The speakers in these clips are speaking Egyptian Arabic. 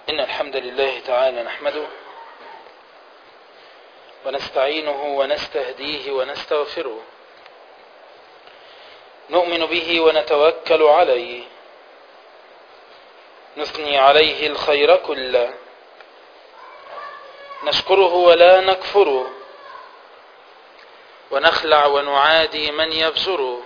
إن الحمد لله تعالى نحمده ونستعينه ونستهديه ونستغفره نؤمن به ونتوكل عليه نثني عليه الخير كله نشكره ولا نكفره ونخلع ونعادي من يبزره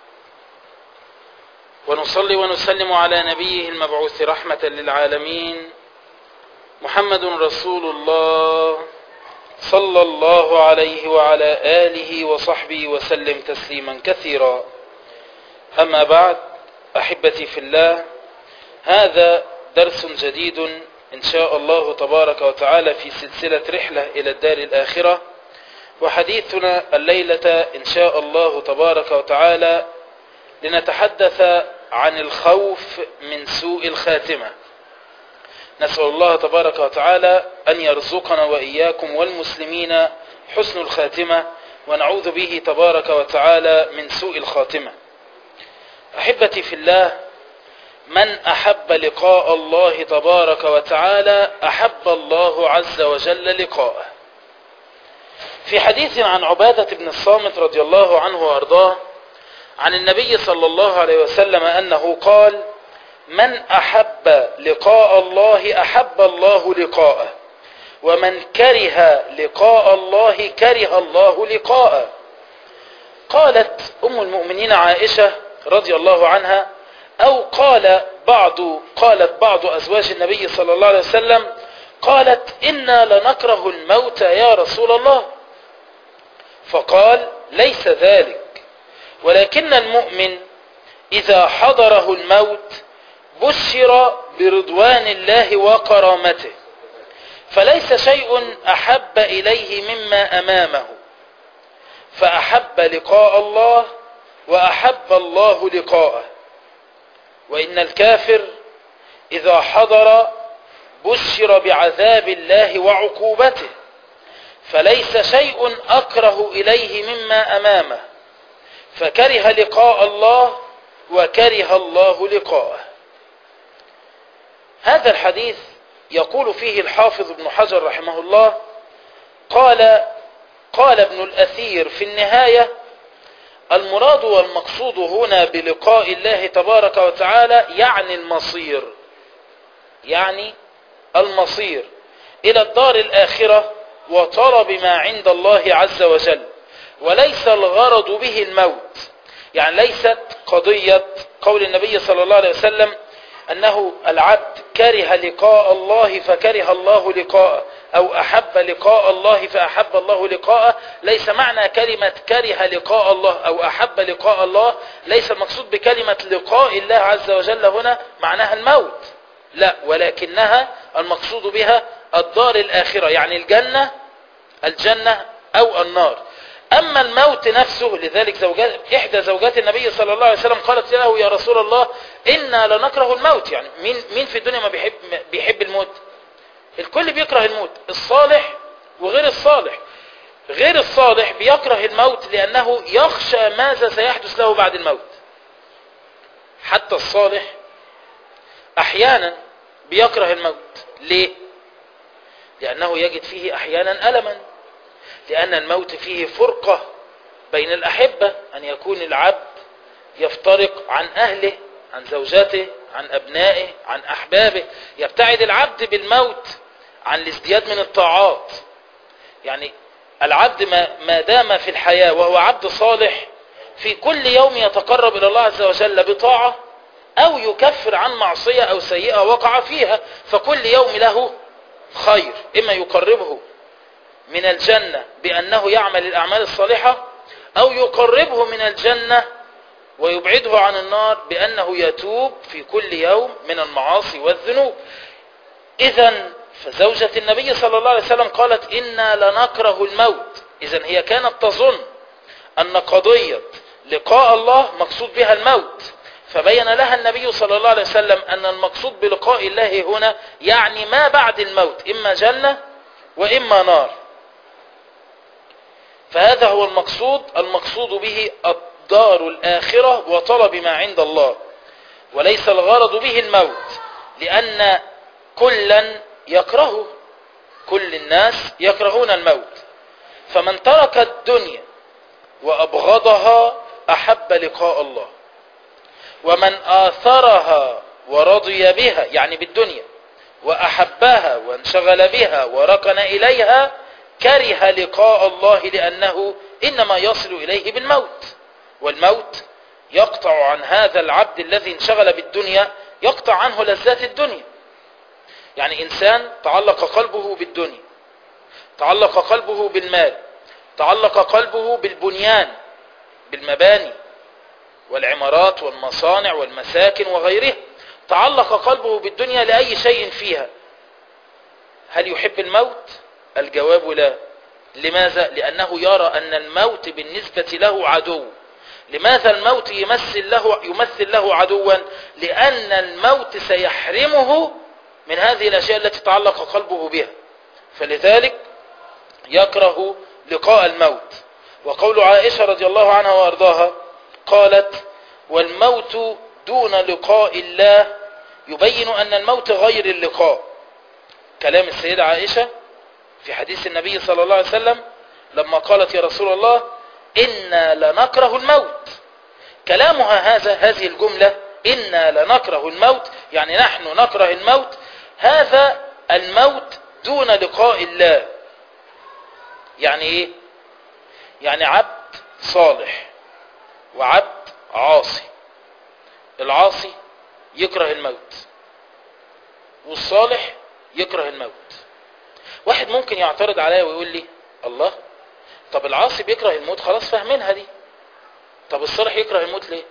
ونصلي ونسلم على نبيه المبعوث رحمة للعالمين محمد رسول الله صلى الله عليه وعلى آله وصحبه وسلم تسليما كثيرا أما بعد أحبتي في الله هذا درس جديد إن شاء الله تبارك وتعالى في سلسلة رحلة إلى الدار الآخرة وحديثنا الليلة إن شاء الله تبارك وتعالى لنتحدث عن الخوف من سوء الخاتمة نسأل الله تبارك وتعالى أن يرزقنا وإياكم والمسلمين حسن الخاتمة ونعوذ به تبارك وتعالى من سوء الخاتمة أحبتي في الله من أحب لقاء الله تبارك وتعالى أحب الله عز وجل لقاءه في حديث عن عبادة بن الصامت رضي الله عنه وأرضاه عن النبي صلى الله عليه وسلم أنه قال من أحب لقاء الله أحب الله لقاءه ومن كره لقاء الله كره الله لقاءه قالت أم المؤمنين عائشة رضي الله عنها أو قال بعض قالت بعض أزواج النبي صلى الله عليه وسلم قالت إنا لنكره الموت يا رسول الله فقال ليس ذلك ولكن المؤمن إذا حضره الموت بشر برضوان الله وكرامته فليس شيء أحب إليه مما أمامه فأحب لقاء الله وأحب الله لقاءه وإن الكافر إذا حضر بشر بعذاب الله وعقوبته فليس شيء أكره إليه مما أمامه فكره لقاء الله وكره الله لقاءه هذا الحديث يقول فيه الحافظ ابن حجر رحمه الله قال قال ابن الأثير في النهاية المراد والمقصود هنا بلقاء الله تبارك وتعالى يعني المصير يعني المصير إلى الدار الآخرة وطلب ما عند الله عز وجل وليس الغرض به الموت يعني ليست قضية قول النبي صلى الله عليه وسلم أنه العبد كره لقاء الله فكره الله لقاءه أو أحب لقاء الله فأحب الله لقاءه ليس معنى كلمة كره لقاء الله أو أحب لقاء الله ليس المقصود بكلمة لقاء الله عز وجل هنا معناها الموت لا ولكنها المقصود بها الدار الآخرة يعني الجنة الجنة أو النار أما الموت نفسه لذلك زوجات إحدى زوجات النبي صلى الله عليه وسلم قالت له يا رسول الله إنا لنكره الموت يعني مين, مين في الدنيا ما بيحب, بيحب الموت الكل بيكره الموت الصالح وغير الصالح غير الصالح بيكره الموت لأنه يخشى ماذا سيحدث له بعد الموت حتى الصالح أحيانا بيكره الموت ليه لأنه يجد فيه أحيانا ألما لأن الموت فيه فرقة بين الأحبة أن يكون العبد يفترق عن أهله عن زوجته عن أبنائه عن أحبابه يبتعد العبد بالموت عن الازدياد من الطاعات يعني العبد ما, ما دام في الحياة وهو عبد صالح في كل يوم يتقرب إلى الله عز وجل بطاعة أو يكفر عن معصية أو سيئة وقع فيها فكل يوم له خير إما يقربه من الجنة بأنه يعمل الأعمال الصالحة أو يقربه من الجنة ويبعده عن النار بأنه يتوب في كل يوم من المعاصي والذنوب إذا فزوجة النبي صلى الله عليه وسلم قالت إنا لنكره الموت إذا هي كانت تظن أن قضية لقاء الله مقصود بها الموت فبين لها النبي صلى الله عليه وسلم أن المقصود بلقاء الله هنا يعني ما بعد الموت إما جنة وإما نار فهذا هو المقصود المقصود به الدار الآخرة وطلب ما عند الله وليس الغرض به الموت لأن كلا يكرهه كل الناس يكرهون الموت فمن ترك الدنيا وأبغضها أحب لقاء الله ومن آثرها ورضي بها يعني بالدنيا وأحبها وانشغل بها وركن إليها كره لقاء الله لأنه إنما يصل إليه بالموت والموت يقطع عن هذا العبد الذي انشغل بالدنيا يقطع عنه لذات الدنيا يعني إنسان تعلق قلبه بالدنيا تعلق قلبه بالمال تعلق قلبه بالبنيان بالمباني والعمارات والمصانع والمساكن وغيرها تعلق قلبه بالدنيا لأي شيء فيها هل يحب الموت؟ الجواب لا لماذا؟ لأنه يرى أن الموت بالنسبة له عدو لماذا الموت يمثل له, يمثل له عدوا؟ لأن الموت سيحرمه من هذه الأشياء التي تعلق قلبه بها فلذلك يكره لقاء الموت وقول عائشة رضي الله عنها وأرضاها قالت والموت دون لقاء الله يبين أن الموت غير اللقاء كلام السيدة عائشة في حديث النبي صلى الله عليه وسلم لما قالت يا رسول الله إنا لنكره الموت كلامها هذا هذه الجملة إنا لنكره الموت يعني نحن نكره الموت هذا الموت دون لقاء الله يعني ايه يعني عبد صالح وعبد عاصي العاصي يكره الموت والصالح يكره الموت واحد ممكن يعترض عليا ويقول لي الله طب العاصي بيكره الموت خلاص فاهمينها دي طب الصالح يكره الموت ليه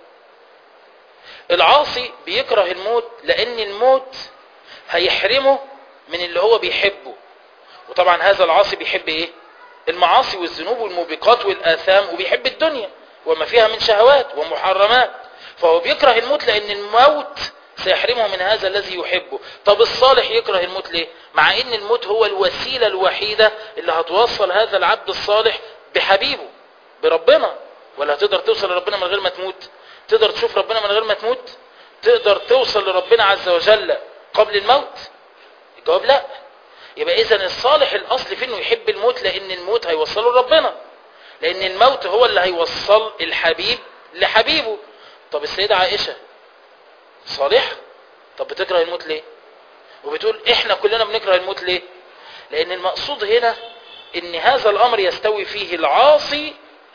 العاصي بيكره الموت لان الموت هيحرمه من اللي هو بيحبه وطبعا هذا العاصي بيحب ايه المعاصي والذنوب والموبقات والآثام وبيحب الدنيا وما فيها من شهوات ومحرمات فهو بيكره الموت لأن الموت سيحرمه من هذا الذي يحبه طب الصالح يكره الموت ليه مع ان الموت هو الوسيلة الوحيدة اللي هتوصل هذا العبد الصالح بحبيبه بربنا ولا هتقدر توصل لربنا من غير ما تموت تقدر تشوف ربنا من غير ما تموت تقدر توصل لربنا عز وجل قبل الموت الجواب لا يبقى اذا الصالح الاصل في انه يحب الموت لان الموت هيوصله لربنا لان الموت هو اللي هيوصل الحبيب لحبيبه طب السيدة عائشة صالح طب بتكره الموت ليه وبتقول احنا كلنا بنكره الموت ليه لان المقصود هنا ان هذا الامر يستوي فيه العاصي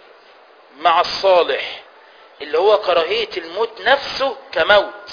مع الصالح اللي هو كراهية الموت نفسه كموت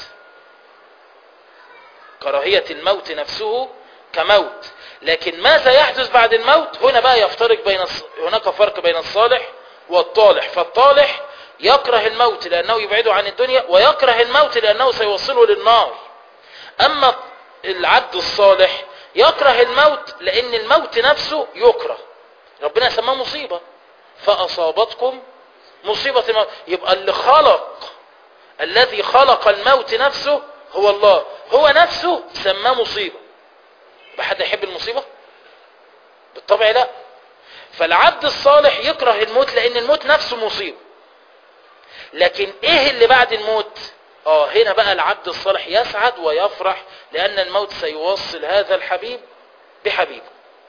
كراهية الموت نفسه كموت لكن ماذا يحدث بعد الموت هنا بقى يفترق بين الص... هناك فرق بين الصالح والطالح فالطالح يكره الموت لأنه يبعده عن الدنيا ويكره الموت لأنه سيوصله للنار أما العبد الصالح يكره الموت لأن الموت نفسه يكره ربنا سماه مصيبة فأصابتكم مصيبة الموت يبقى اللي خلق الذي خلق الموت نفسه هو الله هو نفسه سماه مصيبة بحد يحب المصيبة بالطبع لا فالعبد الصالح يكره الموت لان الموت نفسه مصيبة لكن ايه اللي بعد الموت اه هنا بقى العبد الصالح يسعد ويفرح لان الموت سيوصل هذا الحبيب بحبيبه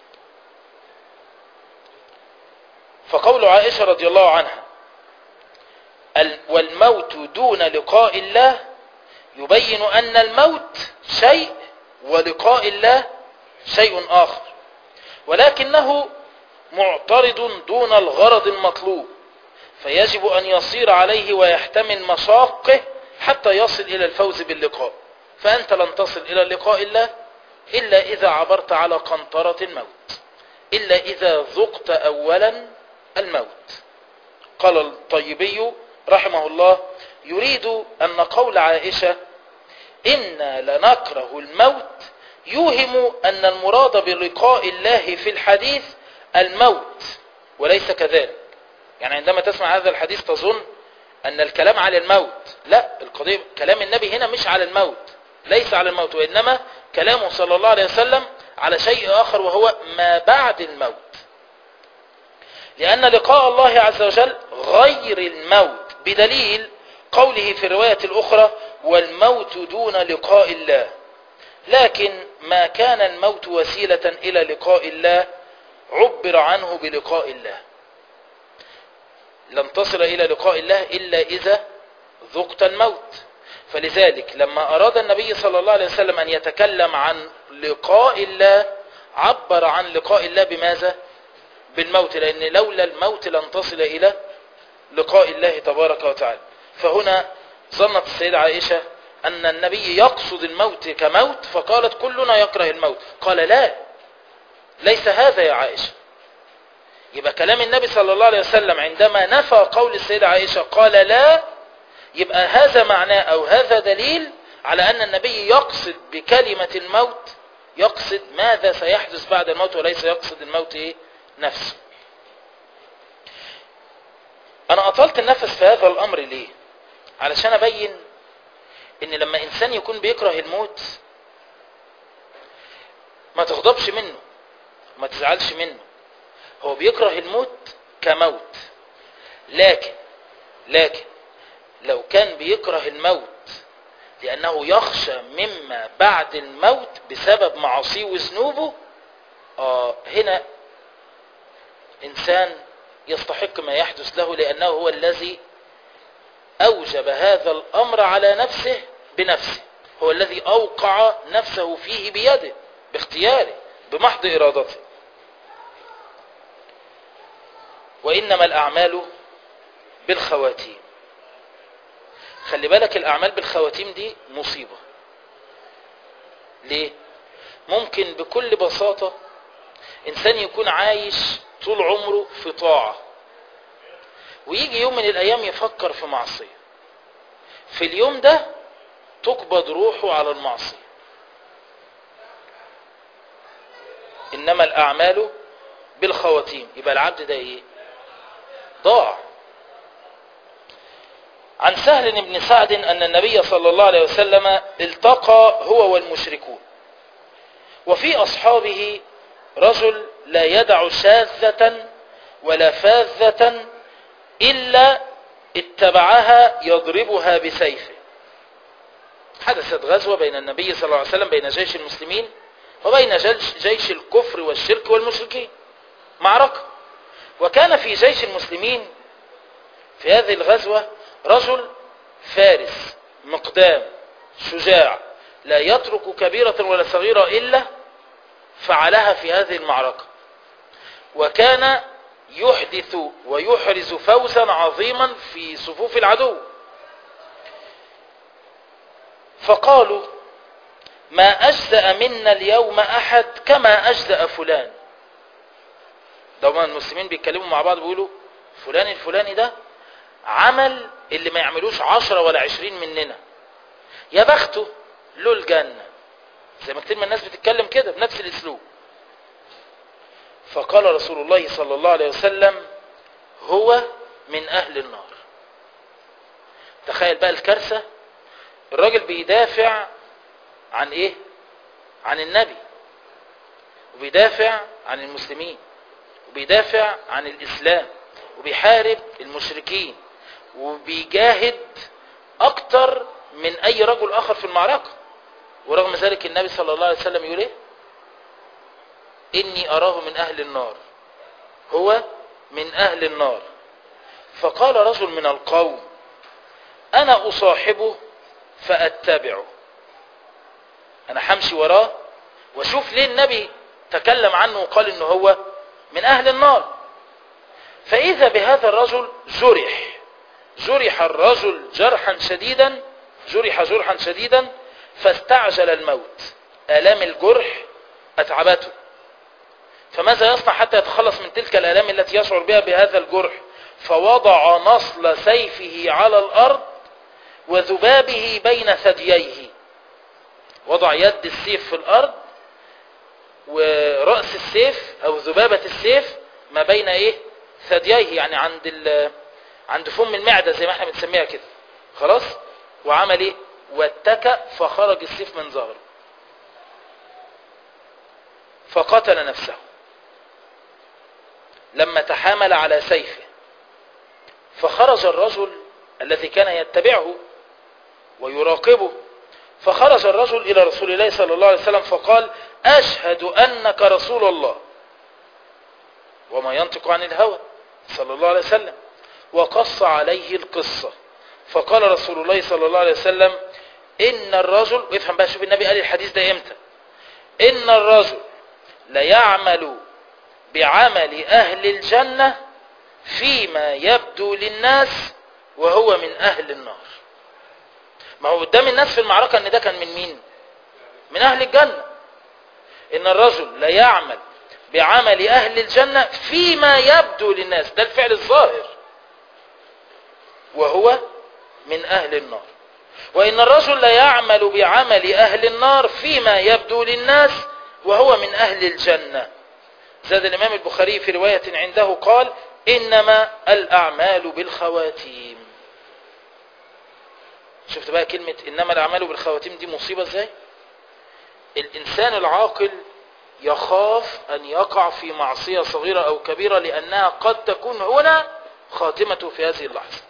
فقول عائشة رضي الله عنها والموت دون لقاء الله يبين ان الموت شيء ولقاء الله شيء آخر ولكنه معترض دون الغرض المطلوب فيجب أن يصير عليه ويحتمل مشاقه حتى يصل إلى الفوز باللقاء فأنت لن تصل إلى لقاء الله إلا إذا عبرت على قنطرة الموت إلا إذا ذقت أولا الموت قال الطيبي رحمه الله يريد أن قول عائشة إنا لنكره الموت يوهم أن المراد بلقاء الله في الحديث الموت وليس كذلك يعني عندما تسمع هذا الحديث تظن أن الكلام على الموت لا القضية كلام النبي هنا مش على الموت ليس على الموت وإنما كلامه صلى الله عليه وسلم على شيء آخر وهو ما بعد الموت لأن لقاء الله عز وجل غير الموت بدليل قوله في الرواية الأخرى والموت دون لقاء الله لكن ما كان الموت وسيلة إلى لقاء الله عبر عنه بلقاء الله لن تصل إلى لقاء الله إلا إذا ذقت الموت فلذلك لما أراد النبي صلى الله عليه وسلم أن يتكلم عن لقاء الله عبر عن لقاء الله بماذا بالموت لأن لولا الموت لن تصل إلى لقاء الله تبارك وتعالى فهنا ظنت السيدة عائشة أن النبي يقصد الموت كموت فقالت كلنا يكره الموت قال لا ليس هذا يا عائشة يبقى كلام النبي صلى الله عليه وسلم عندما نفى قول السيدة عائشة قال لا يبقى هذا معناه أو هذا دليل على أن النبي يقصد بكلمة الموت يقصد ماذا سيحدث بعد الموت وليس يقصد الموت إيه؟ نفسه أنا أطلت النفس في هذا الأمر ليه علشان أبين إن لما إنسان يكون بيكره الموت ما تغضبش منه وما تزعلش منه هو بيكره الموت كموت لكن لكن لو كان بيكره الموت لأنه يخشى مما بعد الموت بسبب معاصيه وذنوبه آه هنا إنسان يستحق ما يحدث له لأنه هو الذي أوجب هذا الأمر على نفسه بنفسه هو الذي أوقع نفسه فيه بيده باختياره بمحض إرادته وإنما الأعمال بالخواتيم خلي بالك الأعمال بالخواتيم دي مصيبة ليه؟ ممكن بكل بساطة إنسان يكون عايش طول عمره في طاعة ويجي يوم من الأيام يفكر في معصية في اليوم ده تقبض روحه على المعصية إنما الأعمال بالخواتيم يبقى العبد ده إيه ضاع عن سهل بن سعد أن النبي صلى الله عليه وسلم التقى هو والمشركون وفي أصحابه رجل لا يدع شاذة ولا فاذة إلا اتبعها يضربها بسيفه حدثت غزوة بين النبي صلى الله عليه وسلم بين جيش المسلمين وبين جيش الكفر والشرك والمشركين معركة وكان في جيش المسلمين في هذه الغزوة رجل فارس مقدام شجاع لا يترك كبيرة ولا صغيرة إلا فعلها في هذه المعركة وكان يحدث ويحرز فوزا عظيما في صفوف العدو فقالوا ما أجزأ منا اليوم أحد كما أجزأ فلان دوما المسلمين بيتكلموا مع بعض بيقولوا فلان الفلاني ده عمل اللي ما يعملوش عشرة ولا عشرين مننا يا بخته له الجنة زي ما كتير من الناس بتتكلم كده بنفس الاسلوب فقال رسول الله صلى الله عليه وسلم هو من اهل النار تخيل بقى الكارثة الراجل بيدافع عن ايه عن النبي وبيدافع عن المسلمين وبيدافع عن الاسلام وبيحارب المشركين وبيجاهد اكتر من اي رجل اخر في المعركة ورغم ذلك النبي صلى الله عليه وسلم يقول ايه اني اراه من اهل النار هو من اهل النار فقال رجل من القوم انا اصاحبه فاتبعه انا همشي وراه واشوف ليه النبي تكلم عنه وقال انه هو من اهل النار فاذا بهذا الرجل جرح جرح الرجل جرحا شديدا جرح جرحا شديدا فاستعجل الموت آلام الجرح أتعبته فماذا يصنع حتى يتخلص من تلك الآلام التي يشعر بها بهذا الجرح فوضع نصل سيفه على الأرض وذبابه بين ثدييه وضع يد السيف في الأرض ورأس السيف أو ذبابة السيف ما بين إيه ثدييه يعني عند ال عند فم المعدة زي ما احنا بنسميها كده خلاص وعمل ايه واتكى فخرج السيف من ظهره فقتل نفسه لما تحامل على سيفه فخرج الرجل الذي كان يتبعه ويراقبه فخرج الرجل إلى رسول الله صلى الله عليه وسلم فقال أشهد أنك رسول الله وما ينطق عن الهوى صلى الله عليه وسلم وقص عليه القصة فقال رسول الله صلى الله عليه وسلم إن الرجل وافهم بقى شوف النبي قال الحديث ده إمتى إن الرجل ليعمل بعمل أهل الجنة فيما يبدو للناس وهو من أهل النار ما هو قدام الناس في المعركة ان ده كان من مين من أهل الجنة إن الرجل ليعمل بعمل أهل الجنة فيما يبدو للناس ده الفعل الظاهر وهو من أهل النار وإن الرجل ليعمل بعمل أهل النار فيما يبدو للناس وهو من أهل الجنة زاد الإمام البخاري في رواية عنده قال إنما الأعمال بالخواتيم شفت بقى كلمة إنما الأعمال بالخواتيم دي مصيبة إزاي الإنسان العاقل يخاف أن يقع في معصية صغيرة أو كبيرة لأنها قد تكون هنا خاتمته في هذه اللحظة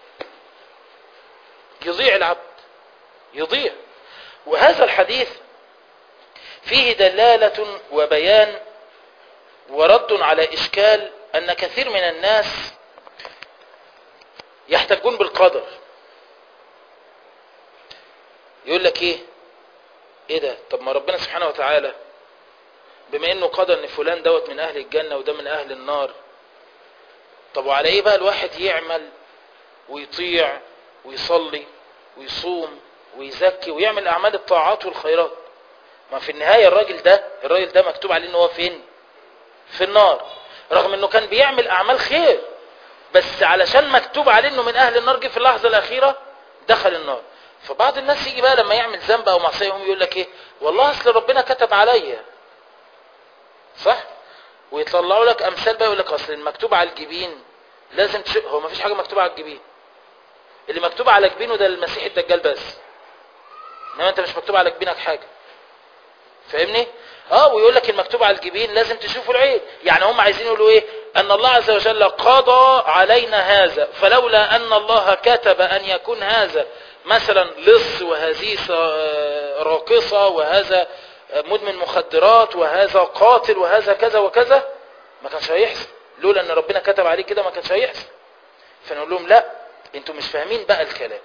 يضيع العبد يضيع وهذا الحديث فيه دلالة وبيان ورد على إشكال أن كثير من الناس يحتجون بالقدر يقول لك ايه ايه ده طب ما ربنا سبحانه وتعالى بما انه قدر ان فلان دوت من اهل الجنة وده من اهل النار طب وعلى ايه بقى الواحد يعمل ويطيع ويصلي ويصوم ويزكي ويعمل اعمال الطاعات والخيرات ما في النهاية الراجل ده الراجل ده مكتوب عليه ان هو فين في النار رغم انه كان بيعمل اعمال خير بس علشان مكتوب عليه انه من اهل النار جه في اللحظة الاخيرة دخل النار فبعض الناس يجي بقى لما يعمل ذنب او معصيه يقوم يقول لك ايه والله اصل ربنا كتب عليا صح ويطلعوا لك امثال بقى يقول لك اصل المكتوب على الجبين لازم تشق هو ما فيش حاجه مكتوبه على الجبين اللي مكتوب على جبينه ده المسيح الدجال بس انما انت مش مكتوب على جبينك حاجه فاهمني اه ويقول لك المكتوب على الجبين لازم تشوفه العين يعني هم عايزين يقولوا ايه ان الله عز وجل قضى علينا هذا فلولا ان الله كتب ان يكون هذا مثلا لص وهذه راقصة وهذا مدمن مخدرات وهذا قاتل وهذا كذا وكذا ما كانش هيحصل لولا ان ربنا كتب عليه كده ما كانش هيحصل فنقول لهم لا انتوا مش فاهمين بقى الكلام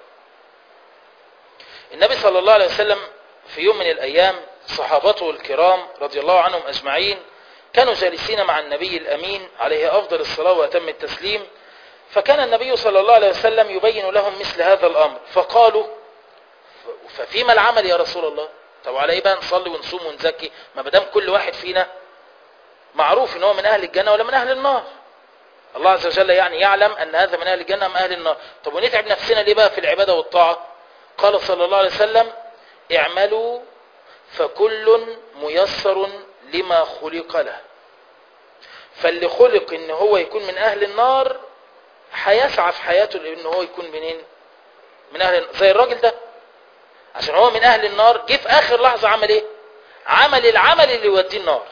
النبي صلى الله عليه وسلم في يوم من الايام صحابته الكرام رضي الله عنهم اجمعين كانوا جالسين مع النبي الامين عليه افضل الصلاة واتم التسليم فكان النبي صلى الله عليه وسلم يبين لهم مثل هذا الأمر فقالوا ففيما العمل يا رسول الله طب على ايه بقى نصلي ونصوم ونزكي ما بدام كل واحد فينا معروف ان هو من اهل الجنة ولا من اهل النار الله عز وجل يعني يعلم ان هذا من اهل الجنة من اهل النار طب ونتعب نفسنا ليه بقى في العبادة والطاعة قال صلى الله عليه وسلم اعملوا فكل ميسر لما خلق له فاللي خلق ان هو يكون من اهل النار هيسعى في حياته لان هو يكون منين من اهل زي الراجل ده عشان هو من اهل النار جه في اخر لحظة عمل ايه عمل العمل اللي يوديه النار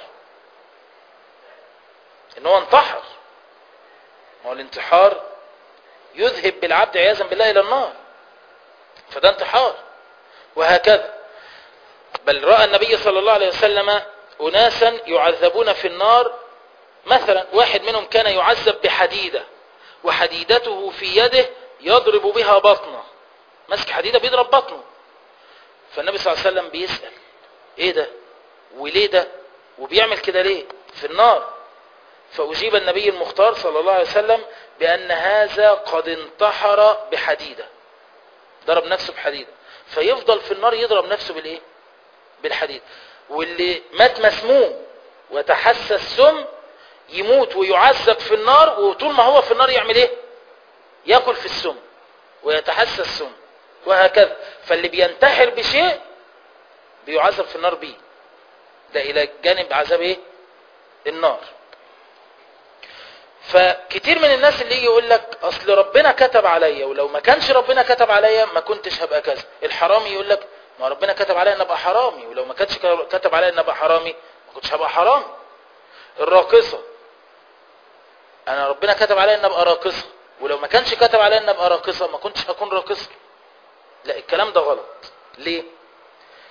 ان هو انتحر ما هو الانتحار يذهب بالعبد عياذا بالله الى النار فده انتحار وهكذا بل رأى النبي صلى الله عليه وسلم أناسا يعذبون في النار مثلا واحد منهم كان يعذب بحديدة وحديدته في يده يضرب بها بطنه ماسك حديدة بيضرب بطنه فالنبي صلى الله عليه وسلم بيسأل ايه ده وليه ده وبيعمل كده ليه في النار فأجيب النبي المختار صلى الله عليه وسلم بأن هذا قد انتحر بحديدة ضرب نفسه بحديدة فيفضل في النار يضرب نفسه بالايه بالحديد واللي مات مسموم وتحسس سم يموت ويعذب في النار وطول ما هو في النار يعمل ايه ياكل في السم ويتحسس سم وهكذا فاللي بينتحر بشيء بيعذب في النار بيه ده الى جانب عذاب ايه النار فكتير من الناس اللي يجي يقول لك اصل ربنا كتب عليا ولو ما كانش ربنا كتب عليا ما كنتش هبقى كذا الحرامي يقول لك ما ربنا كتب عليا ان ابقى حرامي ولو ما كانش كتب عليا ان ابقى حرامي ما كنتش هبقى حرامي الراقصه انا ربنا كتب عليا ان ابقى راقصه ولو ما كانش كتب عليا ان ابقى راقصه ما كنتش هكون راقصه لا الكلام ده غلط ليه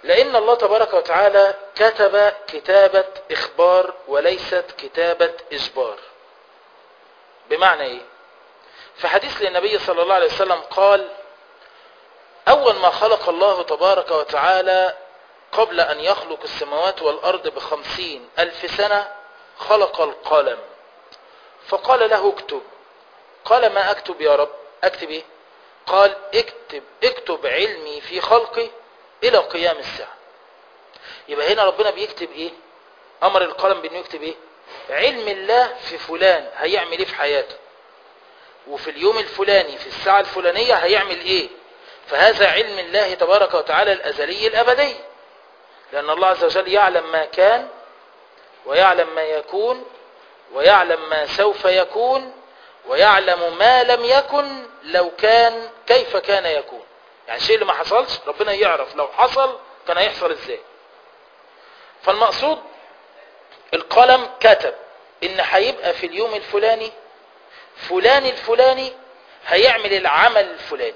لأن الله تبارك وتعالى كتب كتابة إخبار وليست كتابة إجبار بمعنى إيه في حديث للنبي صلى الله عليه وسلم قال أول ما خلق الله تبارك وتعالى قبل أن يخلق السماوات والأرض بخمسين ألف سنة خلق القلم فقال له اكتب قال ما أكتب يا رب أكتب إيه قال اكتب اكتب علمي في خلقي إلى قيام الساعة يبقى هنا ربنا بيكتب إيه أمر القلم بأنه يكتب إيه علم الله في فلان هيعمل إيه في حياته وفي اليوم الفلاني في الساعة الفلانية هيعمل إيه فهذا علم الله تبارك وتعالى الأزلي الأبدي لأن الله عز وجل يعلم ما كان ويعلم ما يكون ويعلم ما سوف يكون ويعلم ما لم يكن لو كان كيف كان يكون يعني الشيء اللي ما حصلش ربنا يعرف لو حصل كان هيحصل ازاي فالمقصود القلم كتب ان هيبقى في اليوم الفلاني فلان الفلاني هيعمل العمل الفلاني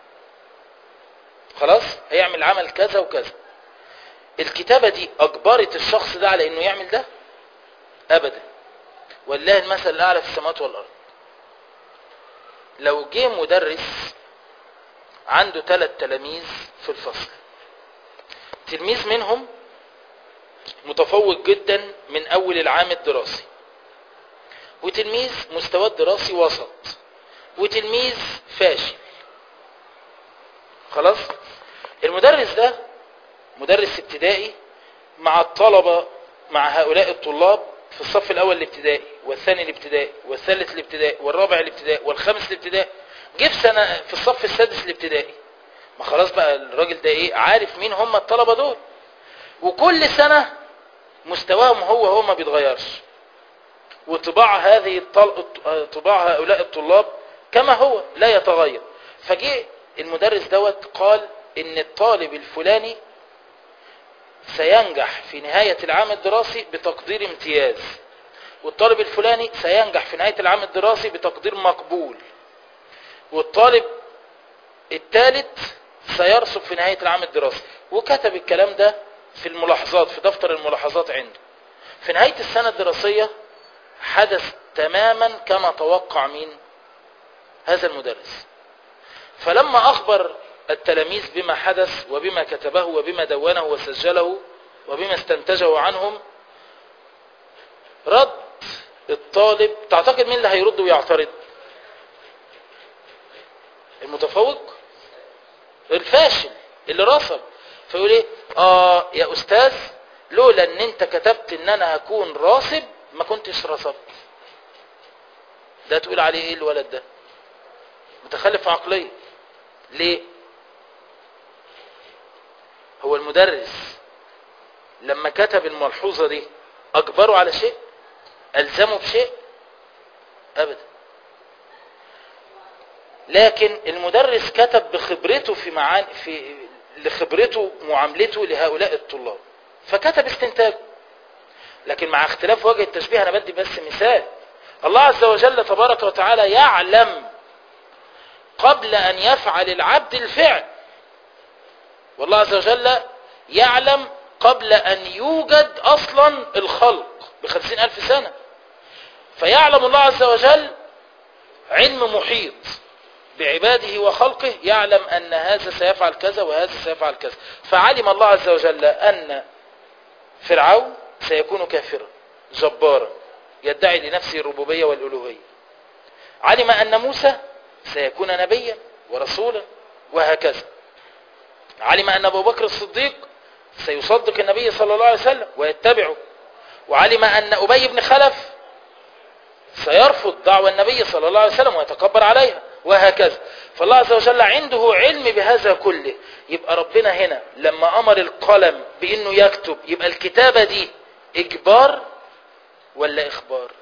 خلاص هيعمل عمل كذا وكذا الكتابة دي اجبرت الشخص ده على انه يعمل ده ابدا والله المثل الاعلى في السماوات والارض لو جه مدرس عنده ثلاث تلاميذ في الفصل تلميذ منهم متفوق جدا من اول العام الدراسي وتلميذ مستواه الدراسي وسط وتلميذ فاشل خلاص المدرس ده مدرس ابتدائي مع الطلبة مع هؤلاء الطلاب في الصف الاول الابتدائي والثاني الابتدائي والثالث الابتدائي والرابع الابتدائي والخامس الابتدائي جه في سنه في الصف السادس الابتدائي ما خلاص بقى الراجل ده ايه عارف مين هم الطلبه دول وكل سنه مستواهم هو هو ما بيتغيرش وطباع هذه الطل... طباع هؤلاء الطلاب كما هو لا يتغير فجه المدرس دوت قال ان الطالب الفلاني سينجح في نهاية العام الدراسي بتقدير امتياز والطالب الفلاني سينجح في نهاية العام الدراسي بتقدير مقبول والطالب الثالث سيرسب في نهاية العام الدراسي وكتب الكلام ده في الملاحظات في دفتر الملاحظات عنده في نهاية السنة الدراسية حدث تماما كما توقع مين هذا المدرس فلما أخبر التلاميذ بما حدث وبما كتبه وبما دونه وسجله وبما استنتجه عنهم رد الطالب تعتقد مين اللي هيرد ويعترض المتفوق الفاشل اللي رسب فيقول ايه اه يا استاذ لولا ان انت كتبت ان انا هكون راسب ما كنتش رسبت ده تقول عليه ايه الولد ده متخلف عقليا ليه هو المدرس لما كتب الملحوظة دي أجبره على شيء ألزمه بشيء أبدا لكن المدرس كتب بخبرته في معان في لخبرته معاملته لهؤلاء الطلاب فكتب استنتاجه لكن مع اختلاف وجه التشبيه أنا بدي بس مثال الله عز وجل تبارك وتعالى يعلم قبل أن يفعل العبد الفعل والله عز وجل يعلم قبل أن يوجد أصلا الخلق بخمسين ألف سنة فيعلم الله عز وجل علم محيط بعباده وخلقه يعلم أن هذا سيفعل كذا وهذا سيفعل كذا فعلم الله عز وجل أن فرعون سيكون كافرا جبارا يدعي لنفسه الربوبية والألوهية علم أن موسى سيكون نبيا ورسولا وهكذا علم أن أبو بكر الصديق سيصدق النبي صلى الله عليه وسلم ويتبعه وعلم أن أبي بن خلف سيرفض دعوة النبي صلى الله عليه وسلم ويتكبر عليها وهكذا فالله عز وجل عنده علم بهذا كله يبقى ربنا هنا لما أمر القلم بأنه يكتب يبقى الكتابة دي إجبار ولا إخبار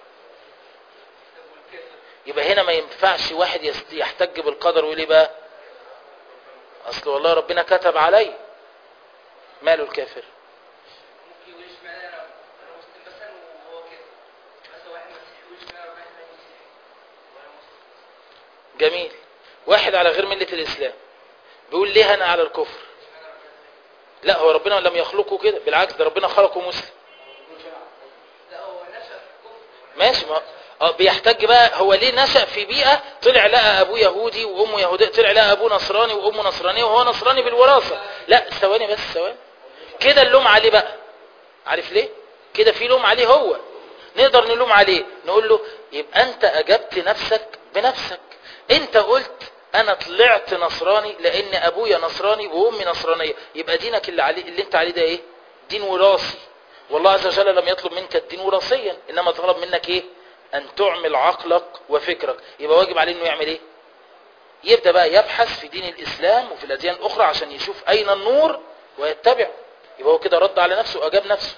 يبقى هنا ما ينفعش واحد يحتج بالقدر ويقول بقى اصل والله ربنا كتب علي ماله الكافر ممكن يقول اشمعنى انا انا مسلم مثلا وهو كده مثلا واحد مسيحي يقول اشمعنى ربنا احنا مسيحي وانا مسلم جميل واحد على غير ملة الإسلام بيقول ليه أنا على الكفر اشمعنى ربنا لا هو ربنا لم يخلقه كده بالعكس ده ربنا خلقه مسلم لا هو نشأ في الكفر ماشي ما اه بيحتاج بقى هو ليه نشأ في بيئة طلع لقى ابوه يهودي وامه يهودية طلع لقى ابوه نصراني وامه نصرانية وهو نصراني بالوراثة لا ثواني بس ثواني كده اللوم عليه بقى عارف ليه كده في لوم عليه هو نقدر نلوم عليه نقول له يبقى انت اجبت نفسك بنفسك انت قلت انا طلعت نصراني لان ابويا نصراني وامي نصرانيه يبقى دينك اللي عليه اللي انت عليه ده ايه دين وراثي والله عز وجل لم يطلب منك الدين وراثيا انما طلب منك ايه ان تعمل عقلك وفكرك يبقى واجب عليه انه يعمل ايه يبدا بقى يبحث في دين الاسلام وفي الاديان الاخرى عشان يشوف اين النور ويتبعه يبقى هو كده رد على نفسه واجاب نفسه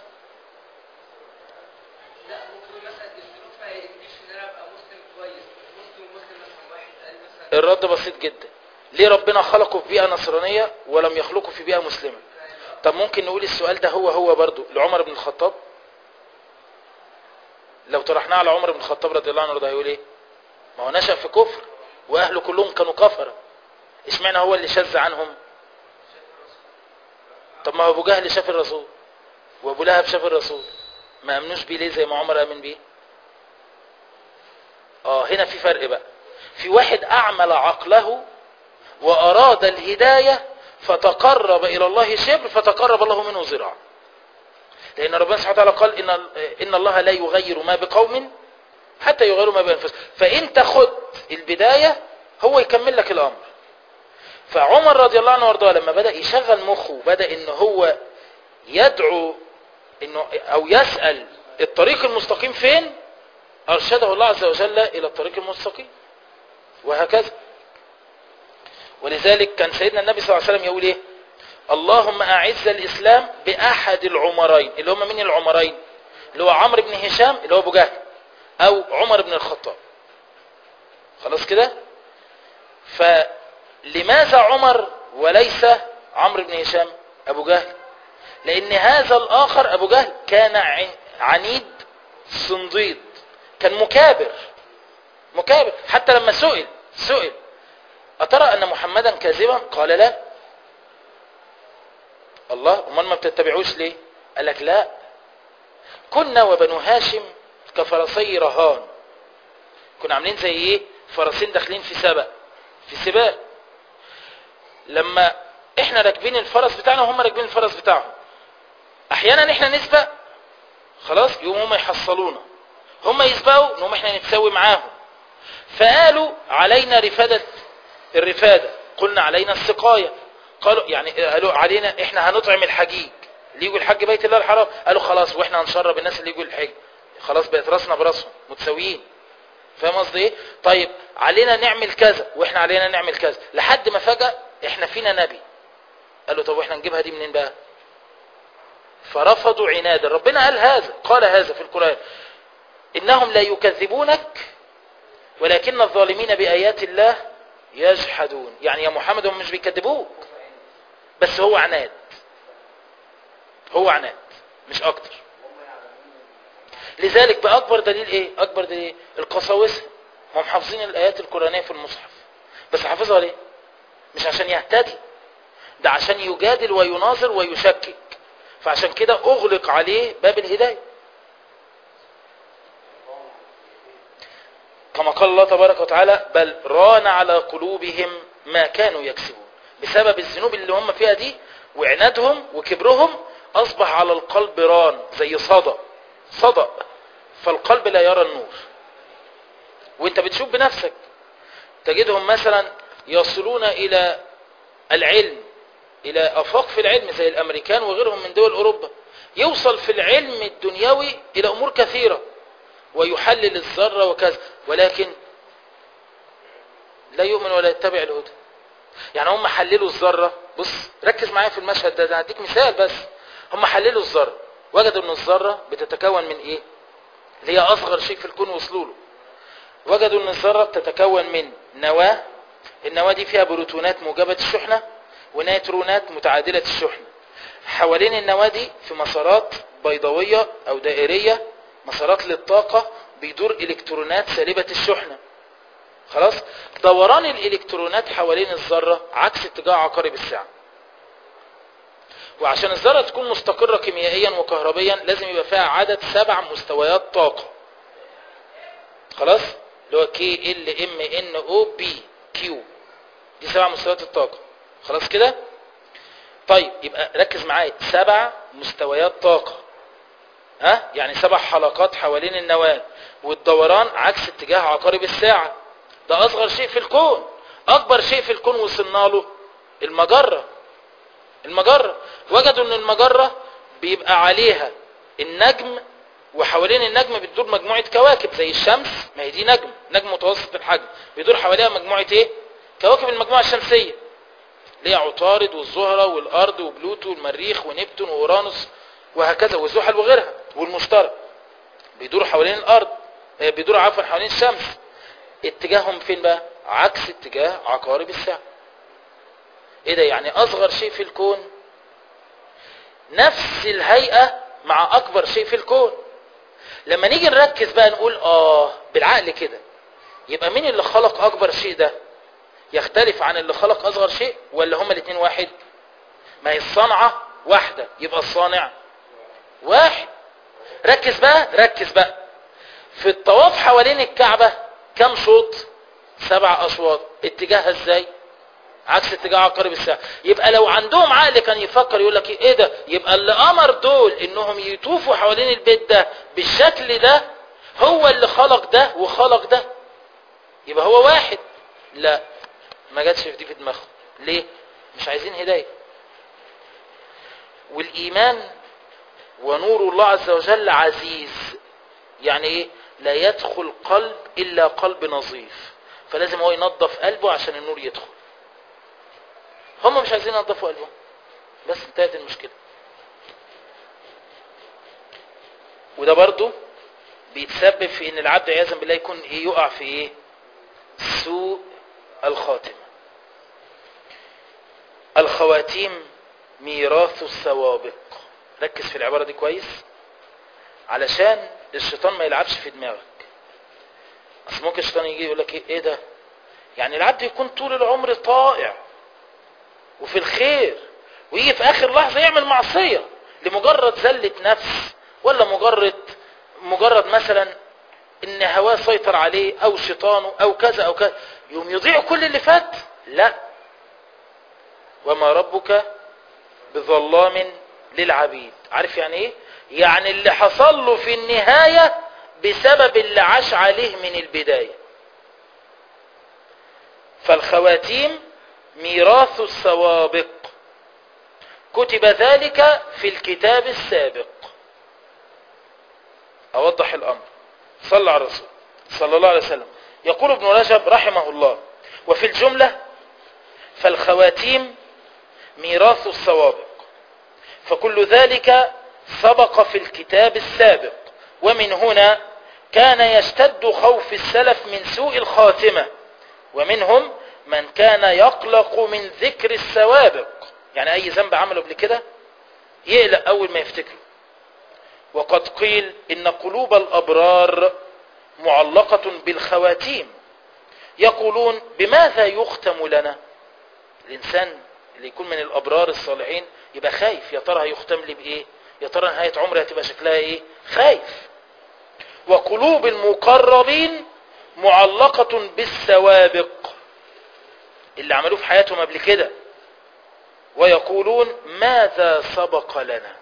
لا ممكن مثلا الظروف ما يجيش ان انا ابقى مسلم كويس مسلم ومسلم مثلا واحد قال مثلا الرد بسيط جدا ليه ربنا خلقه في بيئه نصرانيه ولم يخلقه في بيئه مسلمه طب ممكن نقول السؤال ده هو هو برضو لعمر بن الخطاب لو طرحناه على عمر بن الخطاب رضي الله عنه رضي هيقول ايه ما هو نشأ في كفر واهله كلهم كانوا كفره اشمعنى هو اللي شذ عنهم طب ما هو ابو جهل شاف الرسول وابو لهب شاف الرسول ما امنوش بيه ليه زي ما عمر امن بيه اه هنا في فرق بقى في واحد اعمل عقله واراد الهدايه فتقرب الى الله شبر فتقرب الله منه ذراع لان ربنا سبحانه وتعالى قال ان ان الله لا يغير ما بقوم حتى يغيروا ما بانفسهم فانت خد البدايه هو يكمل لك الامر فعمر رضي الله عنه وارضاه لما بدا يشغل مخه بدا ان هو يدعو انه او يسال الطريق المستقيم فين ارشده الله عز وجل الى الطريق المستقيم وهكذا ولذلك كان سيدنا النبي صلى الله عليه وسلم يقول ايه اللهم اعز الاسلام باحد العمرين اللي هم مين العمرين اللي هو عمرو بن هشام اللي هو ابو جهل او عمر بن الخطاب خلاص كده فلماذا عمر وليس عمرو بن هشام ابو جهل لان هذا الاخر ابو جهل كان عن- عنيد صنديد كان مكابر مكابر حتى لما سئل سئل أترى أن محمدا كاذبا قال لا الله امال ما بتتبعوش ليه قال لك لا كنا وبنو هاشم كفرسي رهان كنا عاملين زي ايه فرسين داخلين في سبق في سباق لما احنا راكبين الفرس بتاعنا وهم راكبين الفرس بتاعهم احيانا احنا نسبق خلاص يقوموا هم يحصلونا هم يسبقوا نقوم احنا نتساوي معاهم فقالوا علينا رفادة الرفادة قلنا علينا السقاية قالوا يعني قالوا علينا احنا هنطعم الحجيج اللي يجوا الحج بيت الله الحرام قالوا خلاص واحنا هنشرب الناس اللي يجوا الحج خلاص بقت راسنا براسهم متساويين فاهم قصدي ايه طيب علينا نعمل كذا واحنا علينا نعمل كذا لحد ما فجأة احنا فينا نبي قالوا طب واحنا نجيبها دي منين بقى فرفضوا عنادا ربنا قال هذا قال هذا في القرآن إنهم لا يكذبونك ولكن الظالمين بآيات الله يجحدون يعني يا محمد هم مش بيكذبوك بس هو عناد هو عناد مش أكتر لذلك بأكبر دليل إيه أكبر دليل إيه؟ القساوسة هم حافظين الآيات القرآنية في المصحف بس حافظها ليه مش عشان يهتدي ده عشان يجادل ويناظر ويشكك فعشان كده أغلق عليه باب الهداية كما قال الله تبارك وتعالى بل ران على قلوبهم ما كانوا يكسبون بسبب الذنوب اللي هم فيها دي وعنادهم وكبرهم أصبح على القلب ران زي صدى صدى فالقلب لا يرى النور وانت بتشوف بنفسك تجدهم مثلا يصلون إلى العلم إلى أفاق في العلم زي الأمريكان وغيرهم من دول أوروبا يوصل في العلم الدنيوي إلى أمور كثيرة ويحلل الذرة وكذا ولكن لا يؤمن ولا يتبع الهدى يعني هم حللوا الذرة بص ركز معايا في المشهد ده, ده هديك مثال بس هم حللوا الذرة وجدوا ان الذرة بتتكون من ايه اللي هي اصغر شيء في الكون وصلوا له وجدوا ان الذرة بتتكون من نواة النواة دي فيها بروتونات موجبة الشحنة ونيترونات متعادلة الشحنة حوالين النواة دي في مسارات بيضاوية او دائرية مسارات للطاقة بيدور الكترونات سالبة الشحنة خلاص دوران الالكترونات حوالين الذرة عكس اتجاه عقارب الساعة وعشان الذرة تكون مستقرة كيميائيا وكهربيا لازم يبقى فيها عدد سبع مستويات طاقة خلاص اللي هو كي ال ام ان او بي كيو دي سبع مستويات الطاقة خلاص كده طيب يبقى ركز معايا سبع مستويات طاقة ها يعني سبع حلقات حوالين النواة والدوران عكس اتجاه عقارب الساعة ده اصغر شيء في الكون اكبر شيء في الكون وصلنا له المجرة المجرة وجدوا ان المجرة بيبقى عليها النجم وحوالين النجم بتدور مجموعة كواكب زي الشمس ما هي دي نجم نجم متوسط الحجم بيدور حواليها مجموعة ايه كواكب المجموعة الشمسية اللي هي عطارد والزهرة والارض وبلوتو والمريخ ونبتون واورانوس وهكذا والزحل وغيرها والمشتري بيدوروا حوالين الارض آه، بيدوروا عفوا حوالين الشمس اتجاههم فين بقى عكس اتجاه عقارب الساعة ايه ده يعني اصغر شيء في الكون نفس الهيئة مع اكبر شيء في الكون لما نيجي نركز بقى نقول اه بالعقل كده يبقى مين اللي خلق اكبر شيء ده يختلف عن اللي خلق اصغر شيء ولا هما الاثنين واحد ما هي الصنعة واحدة يبقى الصانع واحد ركز بقى ركز بقى في الطواف حوالين الكعبة كم شوط سبع اشواط اتجاهها ازاي عكس اتجاه عقارب الساعة يبقى لو عندهم عقل كان يفكر يقول لك ايه ده يبقى اللي امر دول انهم يطوفوا حوالين البيت ده بالشكل ده هو اللي خلق ده وخلق ده يبقى هو واحد لا ما جاتش في دي في دماغهم ليه مش عايزين هدايه والايمان ونور الله عز وجل عزيز يعني ايه لا يدخل قلب الا قلب نظيف فلازم هو ينظف قلبه عشان النور يدخل هم مش عايزين ينظفوا قلبهم بس انتهت المشكله وده برضو بيتسبب في ان العبد عياذا بالله يكون ايه يقع في ايه سوء الخاتمه الخواتيم ميراث السوابق ركز في العبارة دي كويس علشان الشيطان ما يلعبش في دماغك اصل ممكن الشيطان يجي يقول لك ايه, إيه ده يعني العبد يكون طول العمر طائع وفي الخير ويجي في اخر لحظة يعمل معصية لمجرد زلة نفس ولا مجرد مجرد مثلا ان هواه سيطر عليه او شيطانه او كذا او كذا يوم يضيع كل اللي فات لا وما ربك بظلام للعبيد عارف يعني ايه يعني اللي حصل له في النهاية بسبب اللي عاش عليه من البداية فالخواتيم ميراث السوابق كتب ذلك في الكتاب السابق اوضح الامر صلى على الرسول صلى الله عليه وسلم يقول ابن رجب رحمه الله وفي الجملة فالخواتيم ميراث السوابق فكل ذلك سبق في الكتاب السابق ومن هنا كان يشتد خوف السلف من سوء الخاتمة ومنهم من كان يقلق من ذكر السوابق يعني اي ذنب عمله قبل كده يقلق اول ما يفتكره وقد قيل ان قلوب الابرار معلقة بالخواتيم يقولون بماذا يختم لنا الانسان اللي يكون من الابرار الصالحين يبقى خايف يا ترى هيختم لي بايه يا ترى نهايه عمري هتبقى شكلها ايه خايف وقلوب المقربين معلقة بالسوابق اللي عملوه في حياتهم قبل كده ويقولون ماذا سبق لنا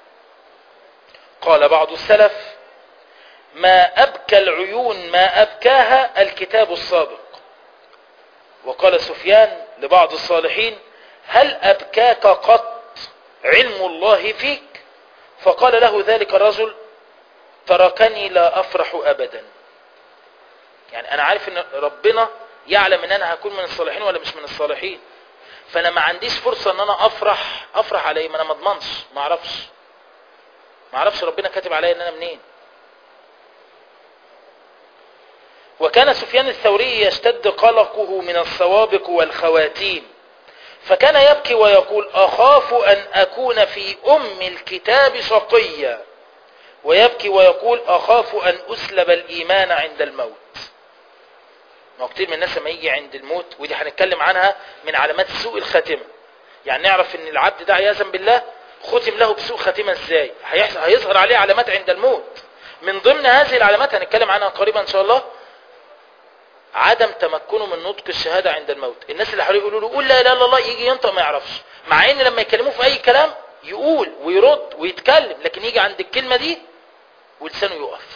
قال بعض السلف ما أبكى العيون ما أبكاها الكتاب السابق وقال سفيان لبعض الصالحين هل أبكاك قط علم الله فيك فقال له ذلك الرجل تركني لا أفرح أبدا يعني أنا عارف أن ربنا يعلم أن أنا هكون من الصالحين ولا مش من الصالحين فأنا ما عنديش فرصة أن أنا أفرح أفرح عليه ما أنا ما اضمنش ما أعرفش ما أعرفش ربنا كاتب عليا أن أنا منين وكان سفيان الثوري يشتد قلقه من السوابق والخواتيم فكان يبكي ويقول أخاف أن أكون في أم الكتاب شقيا ويبكي ويقول أخاف أن أسلب الإيمان عند الموت ما كتير من الناس لما يجي عند الموت ودي هنتكلم عنها من علامات سوء الخاتمة يعني نعرف ان العبد ده عياذا بالله ختم له بسوء خاتمة ازاي هيحصل هيظهر عليه علامات عند الموت من ضمن هذه العلامات هنتكلم عنها قريبا ان شاء الله عدم تمكنه من نطق الشهادة عند الموت الناس اللي حواليه يقولوا له قول لا اله الا الله يجي ينطق ما يعرفش مع ان لما يكلموه في اي كلام يقول ويرد ويتكلم لكن يجي عند الكلمة دي ولسانه يقف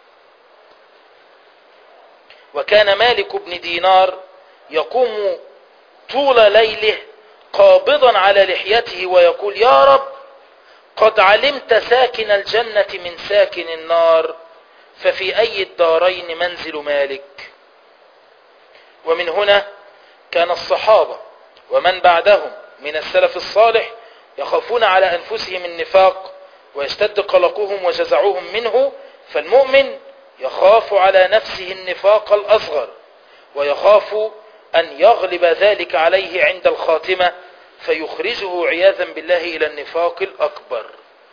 وكان مالك بن دينار يقوم طول ليله قابضا على لحيته ويقول يا رب قد علمت ساكن الجنة من ساكن النار ففي أي الدارين منزل مالك ومن هنا كان الصحابة ومن بعدهم من السلف الصالح يخافون على أنفسهم النفاق ويشتد قلقهم وجزعهم منه فالمؤمن يخاف على نفسه النفاق الأصغر ويخاف أن يغلب ذلك عليه عند الخاتمة فيخرجه عياذا بالله إلى النفاق الأكبر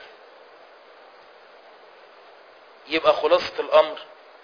يبقى خلاصة الأمر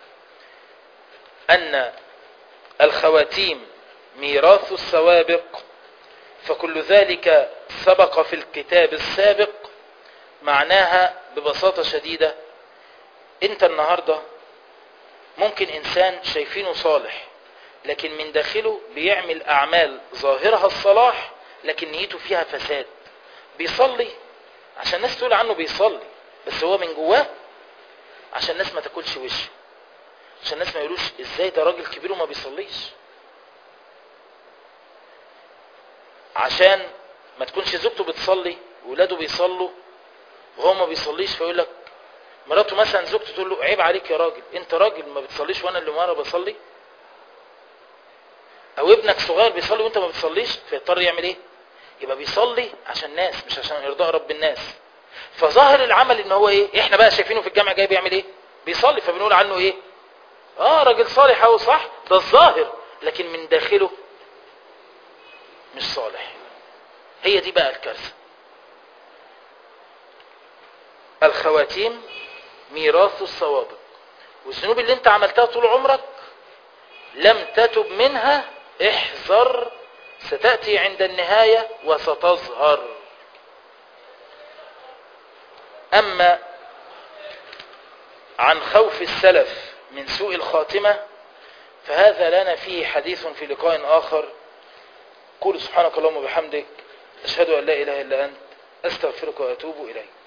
أن الخواتيم ميراث السوابق فكل ذلك سبق في الكتاب السابق معناها ببساطة شديدة انت النهاردة ممكن انسان شايفينه صالح لكن من داخله بيعمل اعمال ظاهرها الصلاح لكن نيته فيها فساد بيصلي عشان الناس تقول عنه بيصلي بس هو من جواه عشان الناس ما تاكلش وشه عشان الناس ما يقولوش ازاي ده راجل كبير وما بيصليش عشان ما تكونش زوجته بتصلي وولاده بيصلوا وهو ما بيصليش فيقول لك مراته مثلا زوجته تقول له عيب عليك يا راجل انت راجل ما بتصليش وانا اللي مره بصلي او ابنك صغير بيصلي وانت ما بتصليش فيضطر يعمل ايه يبقى بيصلي عشان الناس مش عشان ارضاء رب الناس فظاهر العمل ان هو ايه احنا بقى شايفينه في الجامع جاي بيعمل ايه بيصلي فبنقول عنه ايه اه راجل صالح اهو صح ده الظاهر لكن من داخله مش صالح هي دي بقى الكارثه الخواتيم ميراث السوابق والذنوب اللي انت عملتها طول عمرك لم تتب منها احذر ستأتي عند النهاية وستظهر أما عن خوف السلف من سوء الخاتمة فهذا لنا فيه حديث في لقاء آخر قول سبحانك اللهم وبحمدك أشهد أن لا إله إلا أنت أستغفرك وأتوب إليك